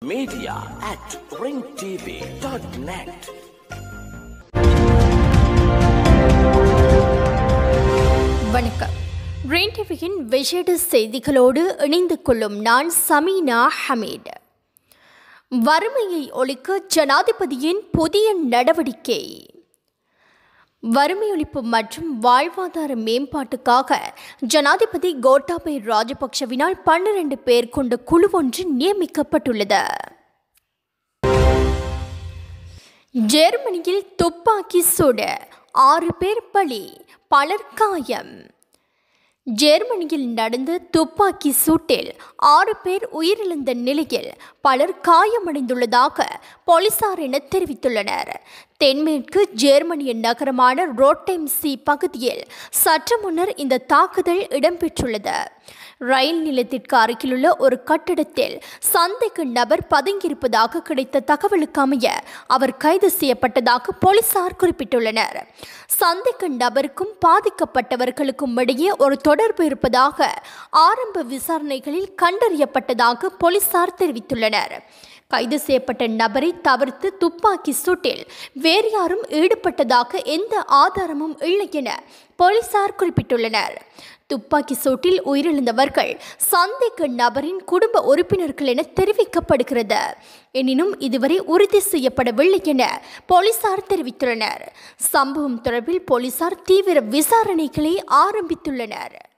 Media at ringtv.net. வணக்கம் rain டிவியின் விசேட செய்திகளோடு இணைந்து கொள்ளும் நான் சமீனா ஹமீட் வறுமையை ஒழிக்க ஜனாதிபதியின் புதிய நடவடிக்கை வறுமை ஒழிப்பு மற்றும் வாழ்வாதார மேம்பாட்டுக்காக ஜனாதிபதி கோட்டாபய ராஜபக்ஷவினால் பன்னிரண்டு பேர் கொண்ட குழு ஒன்று நியமிக்கப்பட்டுள்ளது ஜெர்மனியில் துப்பாக்கி சூடு ஆறு பேர் பலி பலர் காயம் ஜெர்மனியில் நடந்த துப்பாக்கி சூட்டில் ஆறு பேர் உயிரிழந்த நிலையில் பலர் காயமடைந்துள்ளதாக போலீசார் என தெரிவித்துள்ளனர் தென்மேற்கு ஜெர்மனிய நகரமான ரோட்டைம் சி பகுதியில் சற்று முன்னர் இந்த தாக்குதல் இடம்பெற்றுள்ளது ரயில் நிலையத்திற்கு அருகிலுள்ள ஒரு கட்டிடத்தில் சந்தேக நபர் பதுங்கியிருப்பதாக கிடைத்த தகவலுக்கு அமைய அவர் கைது செய்யப்பட்டதாக போலீசார் குறிப்பிட்டுள்ளனர் சந்தேக நபருக்கும் பாதிக்கப்பட்டவர்களுக்கும் இடையே ஒரு தொடர்பு இருப்பதாக ஆரம்ப விசாரணைகளில் கண்டறியப்பட்டதாக போலீசார் தெரிவித்துள்ளனர் கைது செய்யப்பட்ட நபரை தவிர்த்து துப்பாக்கி சூட்டில் வேறு யாரும் ஈடுபட்டதாக எந்த ஆதாரமும் இல்லை என போலீசார் குறிப்பிட்டுள்ளனர் துப்பாக்கி சூட்டில் உயிரிழந்தவர்கள் சந்தேக நபரின் குடும்ப உறுப்பினர்கள் என தெரிவிக்கப்படுகிறது எனினும் இதுவரை உறுதி செய்யப்படவில்லை என போலீசார் தெரிவித்துள்ளனர் சம்பவம் தொடர்பில் போலீசார் தீவிர விசாரணைகளை ஆரம்பித்துள்ளனர்